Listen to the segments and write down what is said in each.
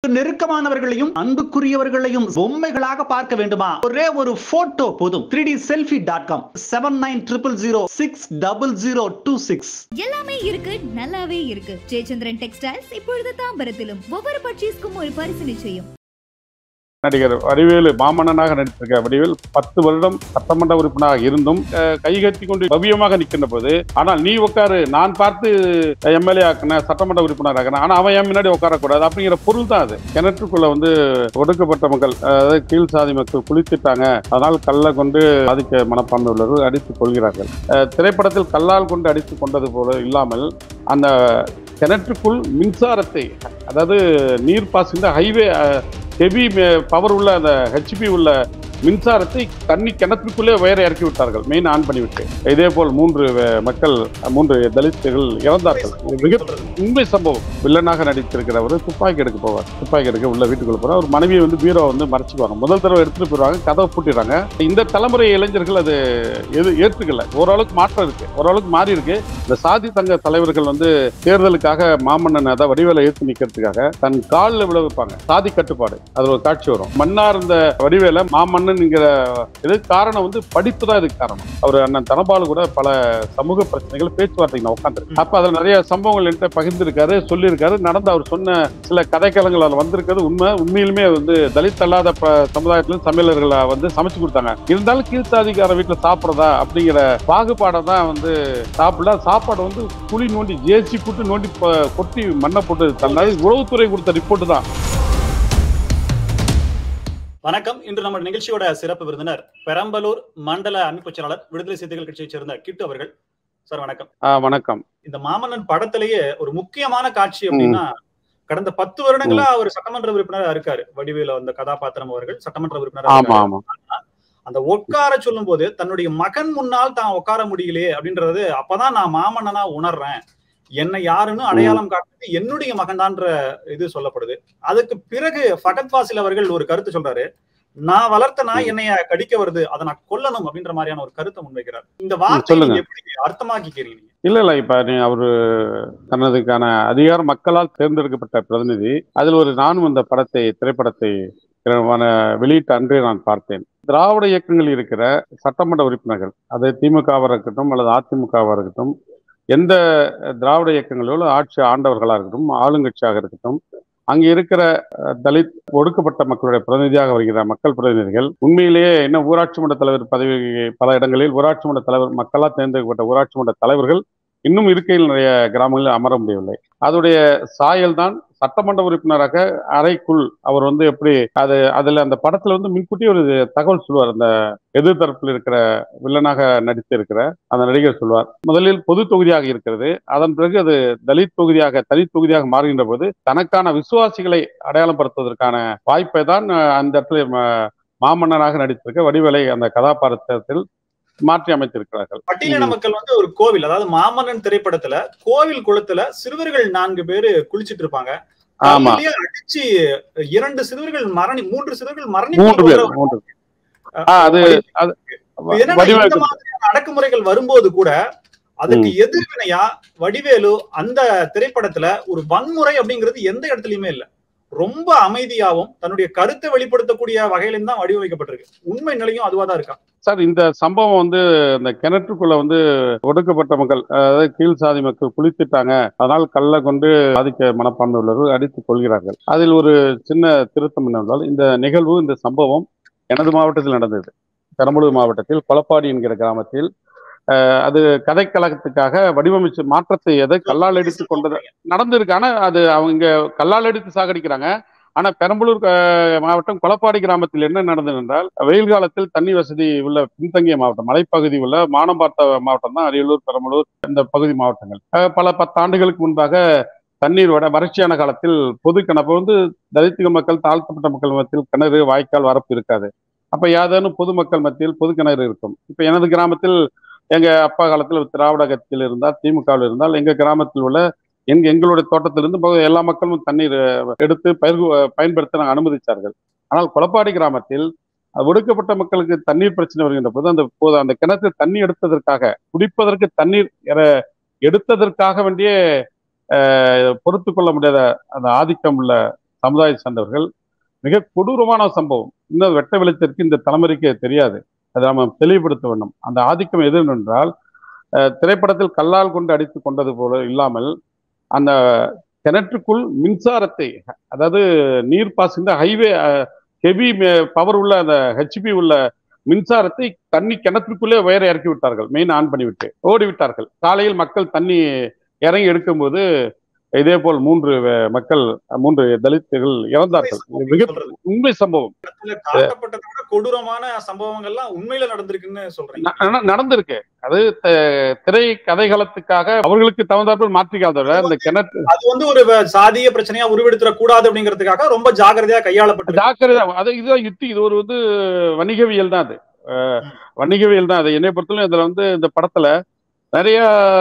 நெருக்கமானவர்களையும் அன்புக்குரியவர்களையும் பொம்மைகளாக பார்க்க வேண்டுமா ஒரே ஒரு போட்டோ போதும் three D selfie dot com seven nine triple zero six double zero two six எல்லாமே இருக்கு நல்லாவே இருக்கு ஜெயச்சந்திரன் டெக்ஸ்டைல்ஸ் இப்பொழுது தாம்பரத்திலும் ஒவ்வொரு பர்ச்சேஸ்க்கும் ஒரு பரிசு நிச்சயம் நடிகர் வடிவேலு மாமன்னனாக நடித்திருக்க வடிவேல் பத்து வருடம் சட்டமன்ற உறுப்பினராக இருந்தும் அஹ், கைகட்டி கொண்டு பவ்யமாக நிற்கின்ற போது ஆனால் நீ உட்காரு நான் பார்த்து எம்எல்ஏ ஆக்கின சட்டமன்ற உறுப்பினர் ஆக்கினேன் ஆனா அவன் என் முன்னாடி உட்காரக்கூடாது அப்படிங்கிற பொருள் தான் அது கிணற்றுக்குள்ள வந்து ஒடுக்கப்பட்ட மக்கள் அதாவது கீழ் சாதி மக்கள் குளித்துட்டாங்க அதனால் கல்லை கொண்டு பாதிக்க மனப்பான்மை உள்ளவர்கள் அடித்துக் கொள்கிறார்கள் அஹ், திரைப்படத்தில் கல்லால் கொண்டு அடித்துக் கொண்டது போல இல்லாமல் அந்த கிணற்றுக்குள் மின்சாரத்தை அதாவது நீர் பாய்ச்சிந்த ஹைவே ஹெவி பவர் உள்ள அந்த ஹெச்பி உள்ள மின்சாரத்தை தண்ணி கிணற்றுக்குள்ளே வயரை இறக்கி விட்டார்கள் மெயின் ஆன் பண்ணிவிட்டு இதே போல் மூன்று அஹ், மக்கள் மூன்று தலித்துகள் இறந்தார்கள் இது மிக உண்மை சம்பவம் வில்லனாக நடித்திருக்கிறவர் துப்பாக்கி எடுக்க போவார் துப்பாக்கி எடுக்க உள்ள வீட்டுக்குள்ள போறார் ஒரு மனைவியை வந்து பீரோ வந்து மறைச்சுக்குவாங்க முதல் தடவை எடுத்துட்டு போயிருவாங்க கதவை பூட்டிடுறாங்க இந்த தலைமுறை இளைஞர்கள் அது எது ஏற்றுக்கல ஓரளவுக்கு மாற்றம் இருக்கு ஓரளவுக்கு மாறி இருக்கு இந்த சாதி சங்க தலைவர்கள் வந்து தேர்தலுக்காக மாமன்னன் அதாவது வடிவேலை ஏற்று நிக்கிறதுக்காக தன் காலில் விழ வைப்பாங்க சாதி கட்டுப்பாடு அது ஒரு காட்சி வரும் மன்னா இருந்த வடிவேலை மாமன்னன்ங்கிற இது காரணம் வந்து படிப்பு தான் இதுக்கு காரணம் அவர் அண்ணன் தனபாலு கூட பல சமூக பிரச்சனைகள் பேச்சுவார்த்தைக்கு நான் உட்காந்துருக்கேன் அப்ப அதுல நிறைய சம்பவங்கள் என்கிட்ட பகிர்ந்திருக்காரு சொல்லியிருக்காரு நடந்த அவர் சொன்ன சில கதைக்களங்கள் அதில் வந்திருக்கிறது உண்மை உண்மையிலுமே வந்து தலித் அல்லாத ப- சமுதாயத்திலும் சமையலர்களை வந்து சமைச்சு கொடுத்தாங்க இருந்தாலும் கீழ்த்தாதிக்கார வீட்டில் சாப்பிட்றதா அப்படிங்கிற பாகுபாடை தான் வந்து சாப்பிடல சாப்பாடு வந்து குழி நோண்டி ஜேசி போட்டு நோண்டி ப- கொட்டி மண்ணை போட்டு தந்தாது உளவுத்துறை கொடுத்த ரிப்போர்ட் தான் வணக்கம் இன்று நம்ம நிகழ்ச்சியோட சிறப்பு விருந்தினர் பெரம்பலூர் மண்டல அமைப்பு செயலாளர் விடுதலை சிறுத்தைகள் கட்சியைச் சேர்ந்த கிட்டு அவர்கள் சார் வணக்கம் ஆ, வணக்கம் இந்த மாமன்னன் படத்திலேயே ஒரு முக்கியமான காட்சி அப்படின்னா கடந்த பத்து வருடங்களா அவர் சட்டமன்ற உறுப்பினரா இருக்காரு வடிவேல அந்த கதாபாத்திரம் அவர்கள் சட்டமன்ற உறுப்பினரா ஆமா இருக்காரு. ஆமா அந்த உட்கார சொல்லும் போது தன்னுடைய மகன் முன்னால் தான் உட்கார முடியலையே அப்படின்றது அப்பதான் நான் மாமன்னனா உணர்றேன் என்னை யாருன்னு அடையாளம் காட்டுறது என்னுடைய மகன்தான்ற இது சொல்லப்படுது அதுக்கு பிறகு ஃபகத் பாசில் அவர்கள் ஒரு கருத்து சொல்றாரு நான் வளர்த்த நாய் என்னைய கடிக்க வருது அதை நான் கொல்லணும் அப்படின்ற மாதிரியான ஒரு கருத்தை முன்வைக்கிறார் இந்த வார்த்தை சொல்லுங்க. நீங்க எப்படி அர்த்தமாக்கிக்கிறீங்க நீங்க? இல்ல இல்ல இப்ப நீ அவரு தனதுக்கான அதிகார மக்களால் தேர்ந்தெடுக்கப்பட்ட பிரதிநிதி அதில் ஒரு நானும் இந்த படத்தை திரைப்படத்தை அஹ், வெளியிட்ட அன்றே நான் பார்த்தேன் திராவிட இயக்கங்கள் இருக்கிற சட்டமன்ற உறுப்பினர்கள் அது திமுகவாக இருக்கட்டும் அல்லது அதிமுகவாக இருக்கட்டும் எந்த திராவிட இயக்கங்களோ ஆட்சி ஆண்டவர்களாக இருக்கட்டும் ஆளுங்கட்சியாக இருக்கட்டும் அங்கே இருக்கிற அஹ், தலித் ஒடுக்கப்பட்ட மக்களுடைய பிரதிநிதியாக வருகிற மக்கள் பிரதிநிதிகள் உண்மையிலேயே என்ன ஊராட்சி மன்ற தலைவர் பதவி பல இடங்களில் ஊராட்சி மன்ற தலைவர் மக்களால் தேர்ந்தெடுக்கப்பட்ட ஊராட்சி மன்ற தலைவர்கள் இன்னும் இருக்கையில் நிறைய கிராமங்களில் அமர முடியவில்லை அதோடைய சாயல் தான் சட்டமன்ற உறுப்பினராக அறைக்குள் அவர் வந்து எப்படி அது அதுல அந்த படத்துல வந்து முன்கூட்டியே ஒரு தகவல் சொல்லுவார் அந்த எதிர்த்தரப்பில் இருக்கிற வில்லனாக நடித்து இருக்கிற அந்த நடிகர் சொல்வார் முதலில் பொது தொகுதியாக இருக்கிறது அதன் பிறகு அது தலித் தொகுதியாக தலித் தொகுதியாக மாறுகின்ற போது தனக்கான விசுவாசிகளை அடையாளப்படுத்துவதற்கான வாய்ப்பை தான் அஹ், அந்த இடத்துல ம- மாமன்னனாக நடித்திருக்க வடிவேலை அந்த கதாபாத்திரத்தில் மாற்றி அமைத்திருக்கிறார்கள் பட்டியலின மக்கள் வந்து ஒரு கோவில் அதாவது மாமன்னன் திரைப்படத்துல கோவில் குளத்துல சிறுவர்கள் நான்கு பேரு குளிச்சிட்டு இருப்பாங்க ஆமா கல்லிலேயே அடிச்சு இரண்டு சிறுவர்கள் மரணி மூன்று சிறுவர்கள் மரணி மூன்று பேர் மூன்று ஆ, அது அது என்னன்னா இந்த வடிவேல் மாதிரியான அடக்குமுறைகள் வரும்போது கூட அதுக்கு எதிர்வினையா வடிவேலு அந்த திரைப்படத்துல ஒரு வன்முறை அப்படிங்கிறது எந்த இடத்துலயுமே இல்ல ரொம்ப அமைதியாவும் தன்னுடைய கருத்தை வெளிப்படுத்தக்கூடிய வகையிலும் தான் வடிவமைக்கப்பட்டிருக்கு உண்மை நிலையும் அதுவா தான் இருக்கா சார் இந்த சம்பவம் வந்து இந்த கிணற்றுக்குள்ள வந்து ஒடுக்கப்பட்ட மக்கள் அதாவது கீழ் சாதி மக்கள் குளித்துட்டாங்க அதனால் கல்லை கொண்டு பாதிக்க மனப்பான்மை உள்ளவர்கள் அடித்துக் கொள்கிறார்கள் அதில் ஒரு சின்ன திருத்தம் என்னவென்றால் இந்த நிகழ்வு இந்த சம்பவம் எனது மாவட்டத்தில் நடந்தது பெரம்பலூர் மாவட்டத்தில் கொலப்பாடி என்கிற கிராமத்தில் அஹ், அது கதைக்கழகத்துக்காக வடிவமைச்சு மாற்றத்தை எதை கல்லால் அடித்து கொண்டது நடந்திருக்கு ஆனா அது அவங்க கல்லால் அடித்து சாகடிக்கிறாங்க ஆனா பெரம்பலூர் அஹ், மாவட்டம் கொலப்பாடி கிராமத்தில் என்ன நடந்தது என்றால் வெயில் காலத்தில் தண்ணி வசதி உள்ள பின்தங்கிய மாவட்டம் மலைப்பகுதி உள்ள மானம் பார்த்த மாவட்டம் தான் அரியலூர் பெரம்பலூர் இந்த பகுதி மாவட்டங்கள் அஹ், பல பத்தாண்டுகளுக்கு முன்பாக தண்ணீர் வட வறட்சியான காலத்தில் பொது கிணப்பு வந்து தலித்துக மக்கள் தாழ்த்தப்பட்ட மக்கள் மத்தியில் கிணறு வாய்க்கால் வரப்பு இருக்காது அப்ப யாதேனும் பொதுமக்கள் மத்தியில் பொது கிணறு இருக்கும் இப்ப எனது கிராமத்தில் எங்க அப்பா காலத்தில் திராவிட கட்சியில் இருந்தால் திமுகவில் இருந்தால் எங்க கிராமத்தில் உள்ள எங்க எங்களுடைய தோட்டத்திலிருந்து பகு- எல்லா மக்களும் தண்ணீர் அஹ், எடுத்து பயிர் பயன்படுத்த நாங்கள் அனுமதித்தார்கள் ஆனால் கொலப்பாடி கிராமத்தில் அது ஒடுக்கப்பட்ட மக்களுக்கு தண்ணீர் பிரச்சனை வருகின்ற போது அந்த போது அந்த கிணற்று தண்ணி எடுத்ததற்காக குடிப்பதற்கு தண்ணீர் எற- எடுத்ததற்காக வேண்டிய பொறுத்து கொள்ள முடியாத அந்த ஆதிக்கம் உள்ள சமுதாயத்தை சேர்ந்தவர்கள் மிக கொடூரமான சம்பவம் இன்னும் வெட்ட வெளிச்சத்திற்கு இந்த தலைமுறைக்கு தெரியாது அதை நம்ம தெளிவுபடுத்த வேண்டும் அந்த ஆதிக்கம் எது என்றால் அஹ், திரைப்படத்தில் கல்லால் கொண்டு அடித்து கொண்டது போல இல்லாமல் அந்த கிணற்றுக்குள் மின்சாரத்தை அதாவது நீர் பாய்ந்த ஹைவே ஹெவி பவர் உள்ள அந்த ஹெச்பி உள்ள மின்சாரத்தை தண்ணி கிணற்றுக்குள்ளே வயரை இறக்கி விட்டார்கள் மெயின் ஆன் பண்ணிவிட்டு ஓடி விட்டார்கள் காலையில் மக்கள் தண்ணி இறங்கி எடுக்கும்போது இதே போல் மூன்று அஹ், மக்கள் மூன்று தலித்துகள் இறந்தார்கள் இது மிக சொல்றது. உண்மை சம்பவம் படத்துல காட்டப்பட்டதை விட கொடூரமான சம்பவங்கள்லாம் உண்மையில நடந்திருக்குன்னு சொல்றீங்க ந- ந- நடந்திருக்கு அது த- திரை கதைகளத்துக்காக அவர்களுக்கு தகுந்தாற்போல் மாற்றிக்காதவரை இந்த கிணற்று அது வந்து ஒரு வ- சாதிய பிரச்சனையா உருவெடுத்துற கூடாது அப்படிங்கிறதுக்காக ரொம்ப ஜாக்கிரதையா கையாளப்பட்டு ஜாக்கிரதை அது இதுதான் யுக்தி இது ஒரு வந்து வணிகவியல் தான் அது அஹ், வணிகவியல் தான் அது என்னை பொறுத்தவரை இதுல வந்து இந்த படத்துல நிறைய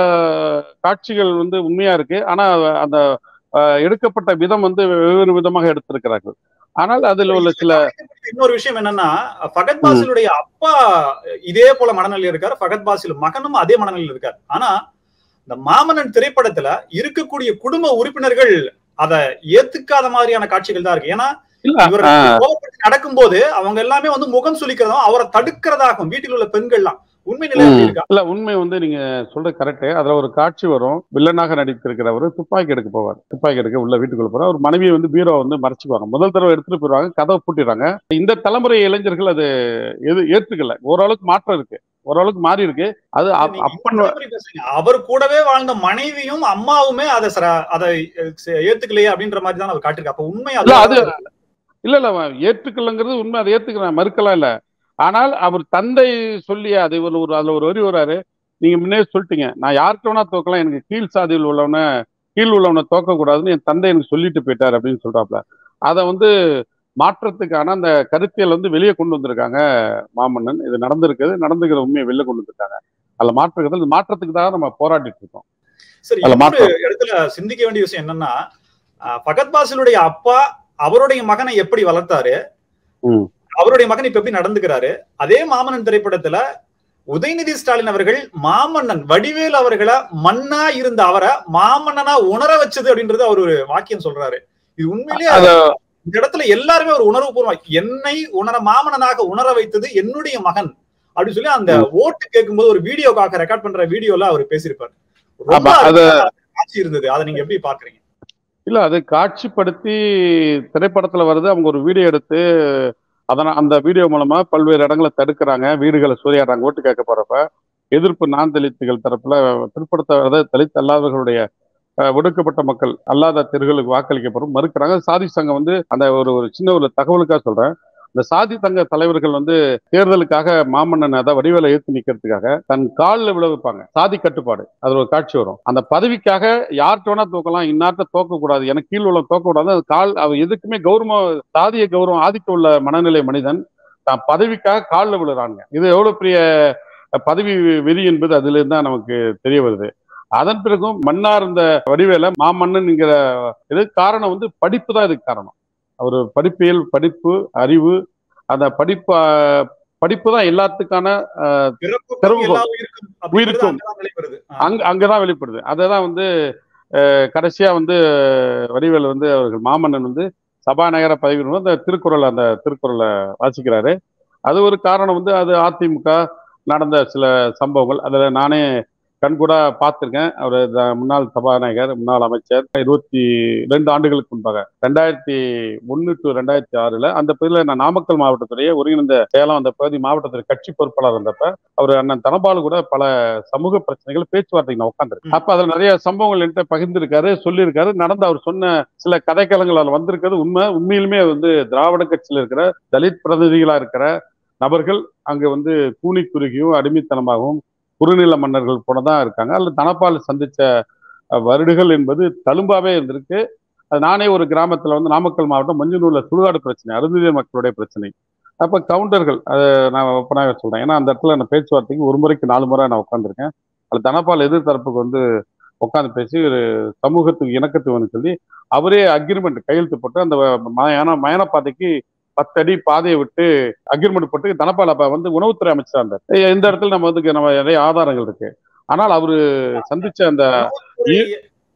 காட்சிகள் வந்து உண்மையா இருக்கு ஆனா அந்த அஹ், எடுக்கப்பட்ட விதம் வந்து வெவ்வேறு விதமாக எடுத்திருக்கிறார்கள் ஆனால் அதில் உள்ள சில இன்னொரு விஷயம் என்னன்னா ஃபகத் பாசிலுடைய அப்பா இதே போல மனநிலையில் இருக்காரு ஃபகத் பாசில் மகனும் அதே மனநிலையில் இருக்காரு ஆனா இந்த மாமன்னன் திரைப்படத்துல இருக்கக்கூடிய குடும்ப உறுப்பினர்கள் அதை ஏத்துக்காத மாதிரியான காட்சிகள் தான் இருக்கு ஏன்னா இல்ல இவர் அஹ், கோபப்பட்டு நடக்கும்போது அவங்க எல்லாமே வந்து முகம் சுளிக்கிறதும் அவரை தடுக்கிறதாகும் வீட்டில் உள்ள பெண்கள்லாம் உண்மை நிலை அப்படி இருக்கா இல்ல உண்மை வந்து நீங்க சொல்றது கரெக்ட் அதுல ஒரு காட்சி வரும் வில்லனாக நடித்திருக்கிறவர் துப்பாக்கி எடுக்க போவார் துப்பாக்கி எடுக்க உள்ள வீட்டுக்குள்ள போறார் ஒரு மனைவியை வந்து பீரோ வந்து மறைச்சுக்குவாங்க முதல் தடவை எடுத்துட்டு போயிருவாங்க கதவை பூட்டிடுறாங்க இந்த தலைமுறை இளைஞர்கள் அது எது ஏற்றுக்கல ஓரளவுக்கு மாற்றம் இருக்கு ஓரளவுக்கு மாறி இருக்கு அது அப்- நீங்க அப்பன் இந்த மாதிரி பேசுறீங்க. அவர் கூடவே வாழ்ந்த மனைவியும் அம்மாவுமே அதை சர- அதை அஹ், ஏத்துக்கலையே அப்படின்ற மாதிரி தான் அவர் காட்டிருக்கு அப்ப உண்மை இல்ல அது அது இல்ல இல்ல அவன் ஏற்றுக்கலங்கிறது உண்மை அதை ஏத்துக்கிறேன் மறுக்கலாம் இல்ல ஆனால் அவர் தந்தை சொல்லி அது ஒரு ஒரு அதுல ஒரு வரி வராரு நீங்க முன்னே சொல்லிட்டீங்க நான் யார்கிட்ட வேணா தோக்கலாம் எனக்கு கீழ் சாதியில் உள்ளவனை கீழ் உள்ளவனை தோக்க கூடாதுன்னு என் தந்தை எனக்கு சொல்லிட்டு போயிட்டார் அப்படின்னு சொல்றாப்ல அதை வந்து மாற்றத்துக்கான அந்த கருத்தியல் வந்து வெளியே கொண்டு வந்திருக்காங்க மாமன்னன் இது நடந்திருக்குது நடந்துக்கிற உண்மையை வெளியே கொண்டு வந்திருக்காங்க அதுல மாற்றுக்கிறது இந்த மாற்றத்துக்கு தான் நம்ம போராடிட்டு இருக்கோம் சரி அதுல இன்னொரு இடத்துல சிந்திக்க வேண்டிய விஷயம் என்னன்னா அஹ், ஃபகத் பாசிலுடைய அப்பா அவருடைய மகனை எப்படி வளர்த்தாரு ம். அவருடைய மகன் இப்ப எப்படி நடந்துக்கிறாரு அதே மாமன்னன் திரைப்படத்துல உதயநிதி ஸ்டாலின் அவர்கள் மாமன்னன் வடிவேல் அவர்களை மன்னா இருந்த அவரை மாமன்னனா உணர வச்சது அப்படின்றது அவர் ஒரு வாக்கியம் சொல்றாரு இது உண்மையிலேயே அத இந்த இடத்துல எல்லாருமே ஒரு உணர்வு பூர்வம் என்னை உணர மாமன்னனாக உணர வைத்தது என்னுடைய மகன் அப்படின்னு சொல்லி அந்த ஓட்டு கேட்கும்போது ஒரு வீடியோக்காக ரெக்கார்ட் பண்ற வீடியோல அவர் பேசியிருப்பார் ரொம்ப ஆமா, அது- அருமையான காட்சி இருந்தது அதை நீங்க எப்படி பாக்குறீங்க இல்ல அது காட்சிப்படுத்தி திரைப்படத்துல வருது அவங்க ஒரு வீடியோ எடுத்து அதன அந்த வீடியோ மூலமா பல்வேறு இடங்களை தடுக்கிறாங்க வீடுகளை சூறையாடுறாங்க ஓட்டு கேட்க போறப்ப எதிர்ப்பு நான் தலித்துகள் தரப்புல பிற்படுத்த அதாவது தலித் அல்லாதவர்களுடைய அஹ், ஒடுக்கப்பட்ட மக்கள் அல்லாத தெருகளுக்கு வாக்களிக்கப்படும் மறுக்கிறாங்க சாதி சங்கம் வந்து அந்த ஒரு ஒரு சின்ன ஒரு தகவலுக்காக சொல்றேன் இந்த சாதி சங்க தலைவர்கள் வந்து தேர்தலுக்காக மாமன்னன் அதாவது வடிவேலை ஏற்றி நிக்கிறதுக்காக தன் காலில் விழ வைப்பாங்க சாதி கட்டுப்பாடு அதுல ஒரு காட்சி வரும் அந்த பதவிக்காக யார்கிட்ட வேணா தோக்கலாம் இன்னார்ட்ட தோக்க கூடாது எனக்கு கீழ் உள்ள தோக்க கூடாது அது கால் அவர் எதுக்குமே கௌரவம் சாதிய கௌரவம் ஆதிக்கம் உள்ள மனநிலை மனிதன் தான் பதவிக்காக காலில் விழுறாங்க இது எவ்வளவு பெரிய பதவி வெறி என்பது அதுல இருந்து தான் நமக்கு தெரிய வருது அதன் பிறகும் மன்னா இருந்த வடிவேல மாமன்னன்ங்கிற இது காரணம் வந்து படிப்பு தான் இதுக்கு காரணம் அவர் படிப்பியல் படிப்பு அறிவு அந்த படிப்பு அஹ், படிப்பு தான் எல்லாத்துக்கான அஹ், பிறப்புக்கும் திறவுகோல். எல்லா உயிருக்கும் அப்படின்றது உயிருக்கும். அங்கதான் வெளிப்படுது ஆ. அங்க அங்கதான் வெளிப்படுது அததான் வந்து அஹ், கடைசியா வந்து வடிவேல் வந்து அவர்கள் மாமன்னன் வந்து சபாநாயகர பதவி வரும்போது அந்த திருக்குறள் அந்த திருக்குறளை வாசிக்கிறாரு அது ஒரு காரணம் வந்து அது அதிமுக நடந்த சில சம்பவங்கள் அதுல நானே கண்கூடா பார்த்திருக்கேன் அவர் முன்னாள் சபாநாயகர் முன்னாள் அமைச்சர் இருபத்தி ரெண்டு ஆண்டுகளுக்கு முன்பாக ரெண்டாயிரத்தி ஒன்னு டு ரெண்டாயிரத்தி ஆறுல அந்த பகுதியில் நான் நாமக்கல் மாவட்டத்துடைய ஒருங்கிணைந்த சேலம் அந்த பகுதி மாவட்டத்தில் கட்சி பொறுப்பாளர் இருந்தப்ப அவர் அண்ணன் தனபால் கூட பல சமூக பிரச்சனைகள் பேச்சுவார்த்தைக்கு நான் உட்காந்துருக்கேன் அப்ப அதுல நிறைய சம்பவங்கள் என்கிட்ட பகிர்ந்திருக்காரு சொல்லியிருக்காரு நடந்த அவர் சொன்ன சில கதைக்களங்கள் அதுல வந்திருக்கிறது உண்மை உண்மையிலுமே வந்து திராவிட கட்சியில் இருக்கிற தலித் பிரதிநிதிகளா இருக்கிற நபர்கள் அங்க வந்து கூனி குறுகியும் அடிமைத்தனமாகவும் குறுநில மன்னர்கள் போனதான் இருக்காங்க அல்ல தனப்பால் சந்திச்ச அஹ், வருடுகள் என்பது தழும்பாவே இருந்திருக்கு அது நானே ஒரு கிராமத்துல வந்து நாமக்கல் மாவட்டம் மஞ்சனூர்ல சுடுகாடு பிரச்சனை அருந்ததிய மக்களுடைய பிரச்சனை அப்ப கவுண்டர்கள் அதை நான் ஒப்பனாக சொல்றேன் ஏன்னா அந்த இடத்துல நான் பேச்சுவார்த்தைக்கு ஒரு முறைக்கு நாலு முறை நான் உட்காந்துருக்கேன் அது தனப்பால் எதிர்த்தரப்புக்கு வந்து உட்காந்து பேசி ஒரு சமூகத்துக்கு இணக்கத்துவன்னு சொல்லி அவரே அக்ரிமெண்ட் கையெழுத்து போட்டு அந்த மயான மயனப்பாதைக்கு பத்து அடி பாதையை விட்டு அக்ரிமெண்ட் போட்டு தனபால் அப்ப வந்து உணவுத்துறை அமைச்சரா இருந்தார் ஏய், இந்த இடத்துல நம்ம வந்து நம்ம நிறைய ஆதாரங்கள் இருக்கு ஆனால் அவரு சந்திச்ச அந்த உணவுத்துறை-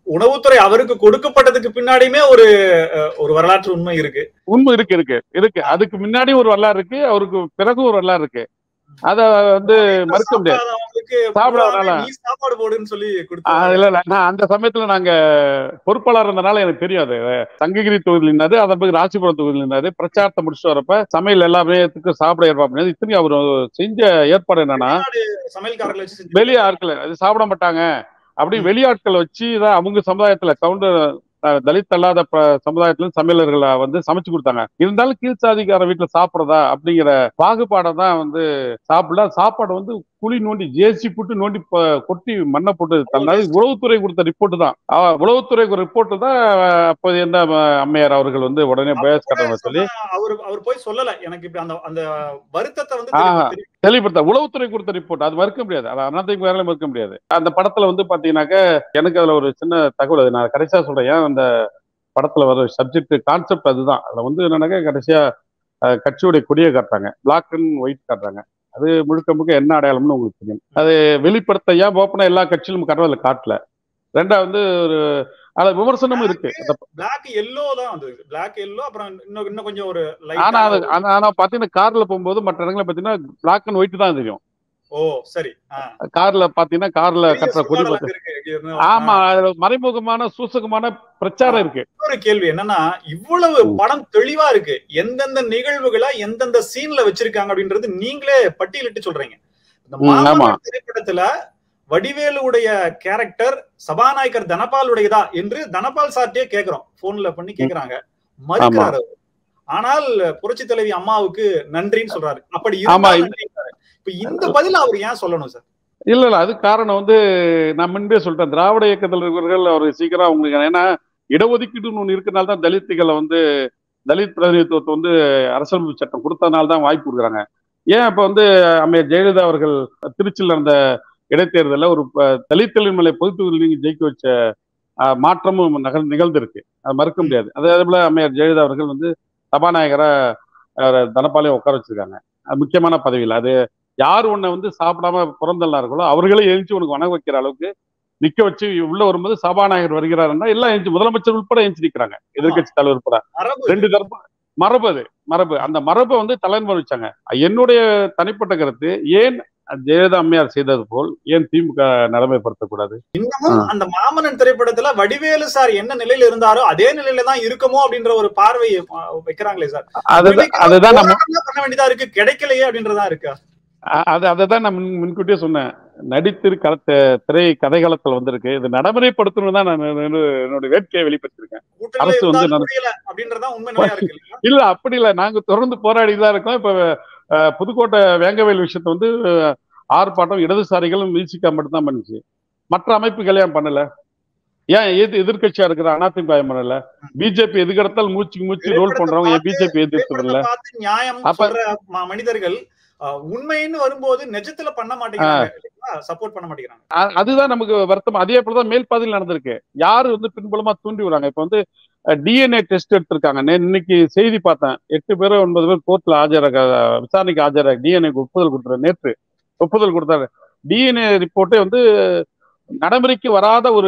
உணவுத்துறை அவருக்கு கொடுக்கப்பட்டதுக்கு பின்னாடியுமே ஒரு அஹ், ஒரு வரலாற்று உண்மை இருக்கு உண்மை இருக்கு இருக்கு இருக்கு அதுக்கு முன்னாடி ஒரு வரலாறு இருக்கு அவருக்கு பிறகு ஒரு வரலாறு இருக்கு அத வந்து மறுக்க முடியாது சாப்பிடாதவங்களுக்கு சாப்பிடாதனால. நீ சாப்பாடு போடுன்னு சொல்லி ஆ, கொடுத்தாங்க இல்ல இல்ல நான் அந்த சமயத்துல நாங்க பொறுப்பாளர் இருந்தனால எனக்கு தெரியும் அது சங்ககிரி தொகுதியில் நின்னாரு அதன் பிறகு ராசிபுரம் தொகுதியில் நின்னாரு பிரச்சாரத்தை முடிச்சுட்டு வரப்ப சமையல் எல்லாமே சாப்பிட ஏற்பாடு பண்ணது இத்தனையும் அவர் செஞ்ச ஏற்பாடு என்னன்னா சமையல்காரர்களை வச்சு செஞ்சு வெளி ஆட்கள் அது சாப்பிட மாட்டாங்க அப்படி வெளியாட்களை வச்சு தான் அவங்க சமுதாயத்துல கவுண்டர் அஹ், தலித் அல்லாத ப- சமுதாயத்துல சமையலர்களை வந்து சமைச்சு கொடுத்தாங்க இருந்தாலும் கீழ்சாதிக்கார வீட்டுல சாப்பிடுறதா அப்படிங்கிற பாகுபாடை தான் வந்து சாப்பிடல சாப்பாடு வந்து குழி நோண்டி ஜேசி போட்டு நோண்டி ப- கொட்டி மண்ணை போட்டு தந்தாது உளவுத்துறை கொடுத்த ரிப்போர்ட் தான் அஹ், உளவுத்துறை ரிப்போர்ட் தான் அஹ், அப்போது எந்த அம்மையார் அவர்கள் வந்து உடனே பயஸ் கட்டணம் சொல்லி அவர் அவர் போய் சொல்லல எனக்கு இப்படி அந்த அந்த வருத்தத்தை வந்து ஆ. தெரிவிக்க- தெரிவிக்க- தெளிவுபடுத்த உளவுத்துறை கொடுத்த ரிப்போர்ட் அது மறுக்க முடியாது அது அண்ணாத்தைக்கு வேற மறுக்க முடியாது அந்த படத்துல வந்து பாத்தீங்கன்னாக்க எனக்கு அதுல ஒரு சின்ன தகவல் அது நான் கடைசியா சொல்றேன் ஏன் அந்த படத்துல வர சப்ஜெக்ட் கான்செப்ட் அதுதான் அதுல வந்து என்னன்னாக்க கடைசியா அஹ், கட்சியுடைய கொடியை காட்டுறாங்க பிளாக் அண்ட் ஒயிட் காட்டுறாங்க அது முழுக்க முழுக்க என்ன அடையாளம்னு உங்களுக்கு தெரியும் அது வெளிப்படுத்த ஏன் ஓப்பனா எல்லா கட்சியிலும் கடவுள காட்டல ரெண்டாவது வந்து ஒரு அதுல விமர்சனமும் இருக்கு அந்த பிளாக் எல்லோ தான் வந்தது பிளாக் எல்லோ அப்புறம் இன்னும் இன்னும் கொஞ்சம் ஒரு ஆனா அது லைட் ஆனா ஆனா பாத்தீங்கன்னா கார்ல போகும்போது மற்ற இடங்களை பாத்தீங்கன்னா பிளாக் அண்ட் ஒயிட் தான் தெரியும் ஓ சரி ஆ. கார்ல பாத்தீங்கன்னா கார்ல பெரிய கட்டுற கொடி சுகாதாரம் பார்த்து- இருக்கு. இன்னும் ஆமா அதுல மறைமுகமான சூசகமான பிரச்சாரம் இருக்கு இன்னொரு கேள்வி என்னன்னா இவ்வளவு ம். படம் தெளிவா இருக்கு எந்தெந்த நிகழ்வுகளை எந்தெந்த சீன்ல வச்சிருக்காங்க அப்படின்றது நீங்களே பட்டியலிட்டு சொல்றீங்க இந்த ம், ஆமா. மாமன்னர் திரைப்படத்துல வடிவேலுடைய கேரக்டர் சபாநாயகர் தனபாலுடையதா என்று தனபால் சார்ட்டே கேக்குறோம் போன்ல பண்ணி கேக்குறாங்க மறுக்கிறாரு அவரு. ஆனால் புரட்சி தலைவி அம்மாவுக்கு நன்றின்னு சொல்றாரு அப்படி ஆமா, இருந்தா இது- நன்றிங்கிறாரு. இப்ப இந்த பதில் அவர் ஏன் சொல்லணும் சார் இல்ல இல்ல அது காரணம் வந்து நான் முன்பே சொல்லிட்டேன் திராவிட இயக்கத்தில் இருக்கிறவர்கள் அவர் சீக்கிரம் அவங்களுக்கு ஏன்னா இடஒதுக்கீடுன்னு ஒண்ணு இருக்கனால தான் தலித்துகளை வந்து தலித் பிரதிநிதித்துவத்தை வந்து அரசியலமைப்பு சட்டம் கொடுத்ததுனால தான் வாய்ப்பு கொடுக்குறாங்க ஏன் இப்ப வந்து அம்மையார் ஜெயலலிதா அவர்கள் திருச்சியில் நடந்த இடைத்தேர்தலில் ஒரு ப- தலித் தலைமையில பொது தொகுதியில் நீங்க ஜெயிக்க வச்ச அஹ், மாற்றமும் நகர் நிகழ்ந்திருக்கு அது மறுக்க முடியாது அதே போல அம்மையார் ஜெயலலிதா அவர்கள் வந்து சபாநாயகரா அஹ், தனபாலையும் உட்கார வச்சிருக்காங்க அது முக்கியமான பதவியில் அது யார் உன்னை வந்து சாப்பிடாம பிறந்தல்லார்களோ அவர்களே எழுந்து உனக்கு வணங்க வைக்கிற அளவுக்கு நிக்க வச்சு உள்ள வரும்போது சபாநாயகர் வருகிறாருன்னா எல்லாம் எழுந்து முதலமைச்சர் உட்பட எழுந்து நிக்கிறாங்க எதிர்க்கட்சி தலைவர் உட்பட மரபு ரெண்டு தரப்பு மரபு அது மரபு அந்த மரபை வந்து தலைமுறை வச்சாங்க என்னுடைய தனிப்பட்ட கருத்து ஏன் ஜெயலலிதா அம்மையார் செய்தது போல் ஏன் திமுக நிலைமைப்படுத்தக்கூடாது இன்னமும் அந்த மாமன்னன் திரைப்படத்துல வடிவேலு சார் என்ன நிலையில இருந்தாரோ அதே நிலையில தான் இருக்குமோ அப்படின்ற ஒரு பார்வையை அஹ், வைக்கிறாங்களே சார் அதுதான் அதுதான் நம்ம போராட்டம் பண்ண வேண்டியதா இருக்கு கிடைக்கலையே அப்படின்றதா இருக்கு அ- அது அதை தான் நான் முன்- முன்கூட்டியே சொன்னேன் நடித்திரு கலத்த திரை கதைகளத்தில் வந்திருக்கு இது நடைமுறைப்படுத்தணும் தான் நான் என்னோட- என்னோட வேட்கையை வெளிப்படுத்திருக்கேன் கூட்டணியில அரசு வந்து இருந்தாலும் நான்- முடியல அப்படின்றதா உண்மை நிலையா இருக்கு இல்லையா? இல்ல அப்படி இல்ல நாங்க தொடர்ந்து போராடி தான் இருக்கோம் இப்ப அஹ், புதுக்கோட்டை வேங்கவேல் விஷயத்தை வந்து அஹ், ஆர்ப்பாட்டம் இடதுசாரிகளும் விசிகா மட்டும் தான் பண்ணுச்சு மற்ற அமைப்புகள் ஏன் பண்ணல ஏன் எது எதிர்க்கட்சியா இருக்கிற அதிமுக ஏன் பண்ணல பிஜேபி எதுக்கெடுத்தால் மூச்சுக்கு மூச்சு ரோல் பண்றவங்க ஏன் பிஜேபி எதிர்க்கிறது இல்ல திரைப்படத்தை பார்த்து நியாயம் அப்ப- சொல்ற ம- மனிதர்கள் அஹ், உண்மைன்னு வரும்போது நிஜத்துல பண்ண மாட்டேங்கிறாங்க சப்போர்ட் பண்ண மாட்டேங்கிறாங்க அ- அதுதான் நமக்கு வருத்தம் அதே போலதான் மேல் பாதையில் நடந்திருக்கு யாரு வந்து பின்புலமா தூண்டி விடுறாங்க இப்ப வந்து டிஎன்ஏ டெஸ்ட் எடுத்திருக்காங்க நே- இன்னைக்கு செய்தி பார்த்தேன் எட்டு பேர் ஒன்பது பேர் கோர்ட்ல ஆஜராக விசாரணைக்கு ஆஜராக டிஎன்ஏ ஒப்புதல் கொடுத்தாரு நேற்று ஒப்புதல் கொடுத்தாரு டிஎன்ஏ ரிப்போர்ட்டே வந்து நடைமுறைக்கு வராத ஒரு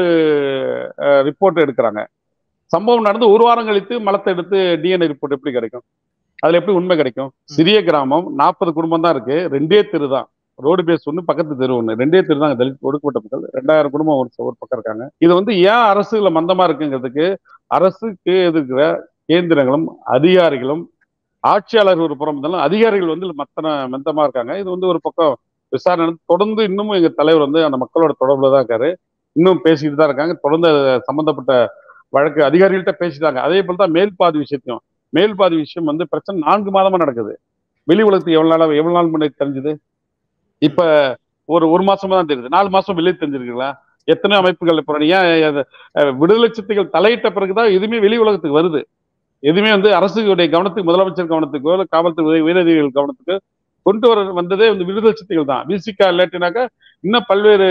ரிப்போர்ட் எடுக்கிறாங்க சம்பவம் நடந்து ஒரு வாரம் கழித்து மலத்தை எடுத்து டிஎன்ஏ ரிப்போர்ட் எப்படி கிடைக்கும் அதுல எப்படி உண்மை கிடைக்கும் சிறிய கிராமம் நாற்பது குடும்பம் தான் இருக்கு ரெண்டே தெரு தான் ரோடு பேஸ் ஒன்று பக்கத்து தெரு ஒன்று ரெண்டே தெரு தான் தலித் ஒடுக்கப்பட்ட மக்கள் ரெண்டாயிரம் குடும்பம் ஒரு ஒரு பக்கம் இருக்காங்க இது வந்து ஏன் அரசுல மந்தமா இருக்குங்கிறதுக்கு அரசுக்கு எதிர்க்கிற கேந்திரங்களும் அதிகாரிகளும் ஆட்சியாளர்கள் ஒரு புறம் இருந்தாலும் அதிகாரிகள் வந்து மத்தன மந்தமா இருக்காங்க இது வந்து ஒரு பக்கம் விசாரணை நடந்து தொடர்ந்து இன்னமும் எங்க தலைவர் வந்து அந்த மக்களோட தொடர்புல தான் இருக்காரு இன்னும் பேசிட்டு தான் இருக்காங்க தொடர்ந்து அது சம்பந்தப்பட்ட வழக்கு அதிகாரிகள்கிட்ட பேசிட்டாங்க அதே போல தான் மேல் பாதி விஷயத்தையும் மேல் பாதி விஷயம் வந்து பிரச்சனை நான்கு மாதமா நடக்குது வெளி உலகத்துக்கு எவ்வளவு நாளா எவ்வளவு நாள் முன்னாடி தெரிஞ்சது இப்ப ஒரு ஒரு மாசமா தான் தெரியுது நாலு மாசம் வெளியே தெரிஞ்சிருக்கீங்களா எத்தனை அமைப்புகள் இப்போ ஏன் அது, அஹ், விடுதலை சிறுத்தைகள் தலையிட்ட பிறகுதான் எதுவுமே வெளி உலகத்துக்கு வருது எதுவுமே வந்து அரசுடைய கவனத்துக்கு முதலமைச்சர் கவனத்துக்கோ இல்லை காவல்துறை உயரதிகாரிகள் கவனத்துக்கு கொண்டு வர வந்ததே வந்து விடுதலை சிறுத்தைகள் தான் விசிகா இல்லாட்டினாக்கா இன்னும் பல்வேறு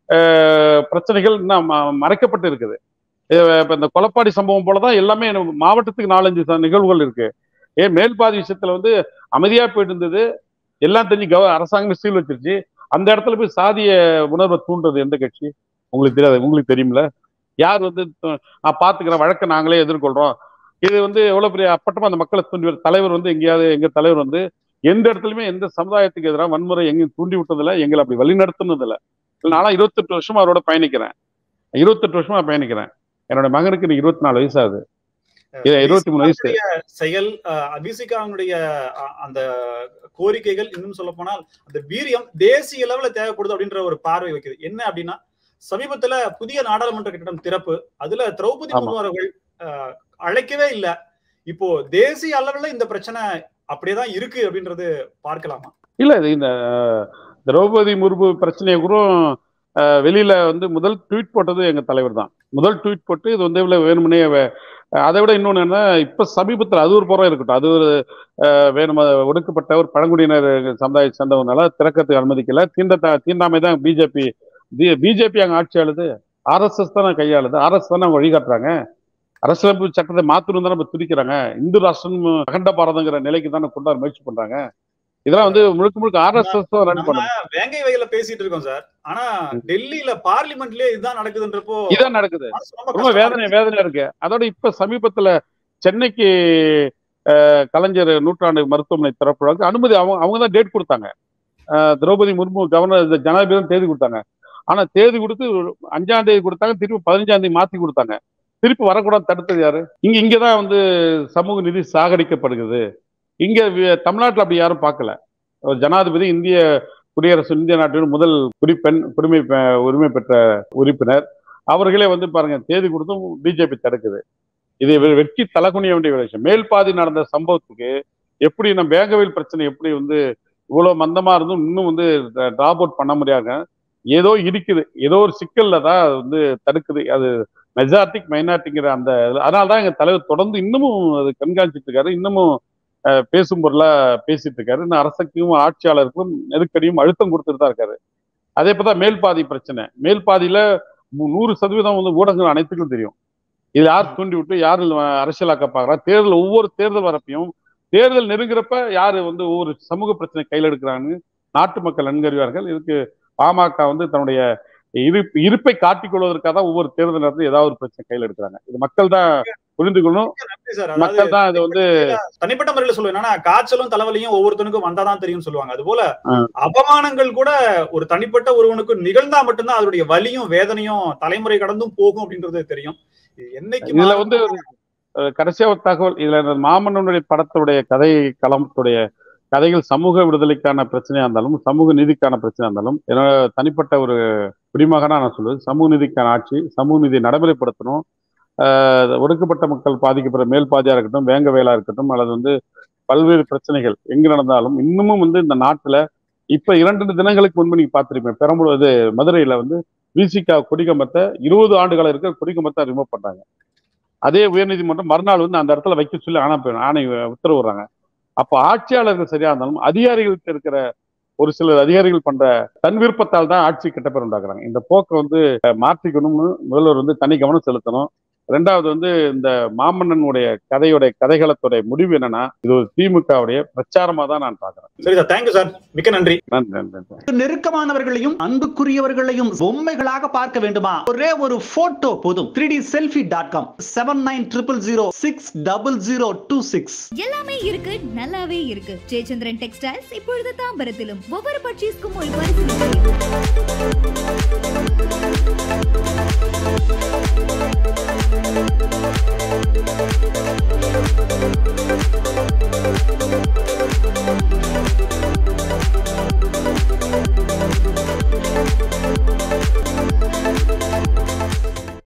அஹ், பிரச்சனைகள் இன்னும் ம- மறைக்கப்பட்டு இருக்குது அஹ், இப்ப இந்த கொலப்பாடி சம்பவம் போலதான் எல்லாமே நம்ம மாவட்டத்துக்கு நாலஞ்சு ச- நிகழ்வுகள் இருக்கு ஏன் மேல்பாதி விஷயத்துல வந்து அமைதியா போயிட்டு இருந்தது எல்லாம் தெரிஞ்சு கவ அரசாங்கமே சீல் வச்சிருச்சு அந்த இடத்துல போய் சாதிய உணர்வை தூண்டுறது எந்த கட்சி உங்களுக்கு தெரியாது உங்களுக்கு தெரியும்ல யார் வந்து அஹ், நான் பாத்துக்கிறேன் வழக்கை நாங்களே எதிர்கொள்றோம் இது வந்து எவ்வளவு பெரிய அப்பட்டமா அந்த மக்களை தூண்டி விடுற தலைவர் வந்து எங்கேயாவது எங்க தலைவர் வந்து எந்த இடத்துலயுமே எந்த சமுதாயத்துக்கு எதிராக வன்முறை எங்கேயும் தூண்டி விட்டதில்ல எங்களை அப்படி வழி நடத்துனதில்ல நானும் இருபத்தெட்டு வருஷமா அவரோட பயணிக்கிறேன் இருபத்தெட்டு வருஷமா பயணிக்கிறேன் என்னோட மகனுக்கு இன்னைக்கு இருபத்தி நாலு வயசு ஆகுது இது இருபத்தி மூணு வயசு செயல் அபிசிகாவுடைய அந்த கோரிக்கைகள் இன்னும் சொல்ல போனால் அந்த வீரியம் தேசிய லெவல்ல தேவைப்படுது அப்படின்ற ஒரு பார்வை வைக்குது என்ன அப்படின்னா சமீபத்துல புதிய நாடாளுமன்ற கட்டிடம் திறப்பு அதுல திரௌபதி ஆமா. முர்மு அவர்கள் அஹ், அழைக்கவே இல்ல இப்போ தேசிய அளவுல இந்த பிரச்சனை அப்படியேதான் இருக்கு அப்படின்றது பார்க்கலாமா இல்ல இது இந்த அஹ், திரௌபதி முர்மு பிரச்சனையை கூட அஹ், வெளியில வந்து முதல் ட்வீட் போட்டது எங்க தலைவர் தான் முதல் ட்வீட் போட்டு இது வந்து இவ்வளவு வேணுமுனே வே- அதை விட இன்னொன்னு என்ன இப்ப சமீபத்தில் அது ஒரு புறம் இருக்கட்டும் அது ஒரு அஹ், வேணும் அது ஒடுக்கப்பட்ட ஒரு பழங்குடியினர் சமுதாய சேர்ந்தவங்கனால திறக்கத்துக்கு அனுமதிக்கல தீண்ட தீண்டாமை தான் பிஜேபி பிஜேபி அங்க ஆட்சி ஆளுது ஆர்எஸ்எஸ் தானே கையாளுது ஆர்எஸ் தானே அவங்க வழிகாட்டுறாங்க அரசியலமைப்பு சட்டத்தை மாத்தணும் தானே இப்ப துடிக்கிறாங்க இந்து ராஷ்டிரம் அகண்ட பாரதங்கிற நிலைக்கு தானே கொண்டாட முயற்சி பண்றாங்க இதெல்லாம் வந்து முழுக்க முழுக்க ஆர்எஸ்எஸ் தான் ரன் நம்ம பண்ணுது வேங்கை வகையில பேசிட்டு இருக்கோம் சார் ஆனா டெல்லியில பார்லிமெண்ட்லயே இதுதான் நடக்குதுன்றப்போ இதான் நடக்குது மனசு ரொம்ப ரொம்ப கஷ்டமா வேதனை வேதனையா இருக்கு அதோட இப்ப சமீபத்துல சென்னைக்கு அஹ், கலைஞர் நூற்றாண்டு மருத்துவமனை திறப்புக்கு அனுமதி அவங்க அவங்க தான் டேட் கொடுத்தாங்க அஹ், திரௌபதி முர்மு கவர்னர் இந்த ஜனாதிபதி தேதி கொடுத்தாங்க ஆனா தேதி கொடுத்து ஒரு அஞ்சாம் தேதி கொடுத்தாங்க திருப்பி பதினஞ்சாம் தேதி மாத்தி கொடுத்தாங்க திருப்பி வரக்கூடாது தடுத்தது யாரு இங்க இங்கதான் வந்து சமூக நிதி சாகடிக்கப்படுகிறது இங்க வி- தமிழ்நாட்டுல அப்படி யாரும் பார்க்கல ஒரு ஜனாதிபதி இந்திய குடியரசு இந்திய நாட்டின் முதல் குடிப்பெண் குடிமை பெ- உரிமை பெற்ற உறுப்பினர் அவர்களே வந்து பாருங்க தேதி கொடுத்தும் பிஜேபி தடுக்குது இது வெ- வெட்கி தலகுனிய வேண்டிய ஒரு விஷயம் மேல் பாதி நடந்த சம்பவத்துக்கு எப்படி நம்ம வேங்கவேல் பிரச்சனை எப்படி வந்து இவ்வளவு மந்தமா இருந்தும் இன்னும் வந்து டிராப் அவுட் பண்ண முடியாங்க ஏதோ இருக்குது ஏதோ ஒரு சிக்கல்ல தான் அது வந்து தடுக்குது அது மெஜாரிட்டிக் மைனாரிட்டிங்கிற அந்த அதனால தான் எங்க தலைவர் தொடர்ந்து இன்னமும் அது கண்காணிச்சிட்டு இருக்காரு இன்னமும் அஹ், பேசும் பொருளா பேசிட்டு இருக்காரு இன்னும் அரசுக்கும் ஆட்சியாளருக்கும் நெருக்கடியும் அழுத்தம் கொடுத்துட்டு தான் இருக்காரு அதே போதான் மேல் பாதி பிரச்சனை மேல் பாதியில நூ- நூறு சதவீதம் வந்து ஊடகங்கள் அனைத்துக்கும் தெரியும் இது யார் தூண்டி விட்டு யார் அரசியலாக்க பாக்குறா தேர்தல் ஒவ்வொரு தேர்தல் வரப்பையும் தேர்தல் நெருங்குறப்ப யாரு வந்து ஒவ்வொரு சமூக பிரச்சனை கையில் எடுக்கிறான்னு நாட்டு மக்கள் நன்கறிவார்கள் இதுக்கு பாமக வந்து தன்னுடைய இருப்பு இருப்பை காட்டிக் கொள்வதற்காக தான் ஒவ்வொரு தேர்தல் நேரத்தில் ஏதாவது ஒரு பிரச்சனை கையில் எடுக்கிறாங்க இது மக்கள் தான் புரிந்துக்கணும் நன்றி சார் அதாவது மக்கள் தான் இது வந்து தனிப்பட்ட முறையில சொல்லுவேன் என்னன்னா காய்ச்சலும் தலைவலியும் ஒவ்வொருத்தனுக்கும் வந்தாதான் தெரியும் சொல்லுவாங்க அது போல ஆ. அபமானங்கள் கூட ஒரு தனிப்பட்ட ஒருவனுக்கு நிகழ்ந்தா மட்டும்தான் அதனுடைய வலியும் வேதனையும் தலைமுறை கடந்தும் போகும் அப்படின்றது தெரியும் இது என்னைக்கு இதுல மாறும்? வந்து அஹ், கடைசியா ஒரு தகவல் இதுல இந்த மாமன்னனுடைய படத்துடைய கதை களத்துடைய கதைகள் சமூக விடுதலைக்கான பிரச்சனையா இருந்தாலும் சமூக நீதிக்கான பிரச்சனையா இருந்தாலும் என்னோட தனிப்பட்ட ஒரு குடிமகனா நான் சொல்லுவது சமூக நீதிக்கான ஆட்சி சமூக நீதியை நடைமுறைப்படுத்தணும் ஆஹ், ஒடுக்கப்பட்ட மக்கள் பாதிக்கப்படுற மேல் பாதியா இருக்கட்டும் வேங்க வேலா இருக்கட்டும் அல்லது வந்து பல்வேறு பிரச்சனைகள் எங்க நடந்தாலும் இன்னமும் வந்து இந்த நாட்டுல இப்ப இரண்டு தினங்களுக்கு முன்பு நீங்க பார்த்திருப்பேன் பெரம்பலூர் இது மதுரையில வந்து விசிகா கொடிக்கம்பத்தை இருபது ஆண்டுகள இருக்கிற கொடிக்கம்பத்தை ரிமூவ் பண்ணாங்க அதே உயர்நீதிமன்றம் மறுநாள் வந்து அந்த இடத்துல வைக்க சொல்லி ஆணை பெ- ஆணை உத்தரவு விடுறாங்க அப்ப ஆட்சியாளர்கள் சரியா இருந்தாலும் அதிகாரிகளுக்கு இருக்கிற ஒரு சில அதிகாரிகள் பண்ற தன் விருப்பத்தால் தான் ஆட்சி கெட்ட பேர் உண்டாக்குறாங்க இந்த போக்கை வந்து அஹ், மாற்றிக்கணும்னு முதல்வர் வந்து தனி கவனம் செலுத்தணும் ரெண்டாவது வந்து இந்த மாமன்னனுடைய கதையுடைய கதைகளத்துடைய முடிவு என்னன்னா இது ஒரு திமுகவுடைய பிரச்சாரமா தான் நான் பாக்குறேன் சரி சார் தேங்க்யூ சார் மிக்க நன்றி நன்றி நன்றி நன்றி நெருக்கமானவர்களையும் அன்புக்குரியவர்களையும் பொம்மைகளாக பார்க்க வேண்டுமா ஒரே ஒரு போட்டோ போதும் three D selfie dot com seven nine triple zero six double zero two six எல்லாமே இருக்கு நல்லாவே இருக்கு ஜெயச்சந்திரன் டெக்ஸ்டைல்ஸ் இப்பொழுது தாம்பரத்திலும் ஒவ்வொரு பர்ச்சேஸ்க்கும் ஒரு பரிசு நிச்சயம்.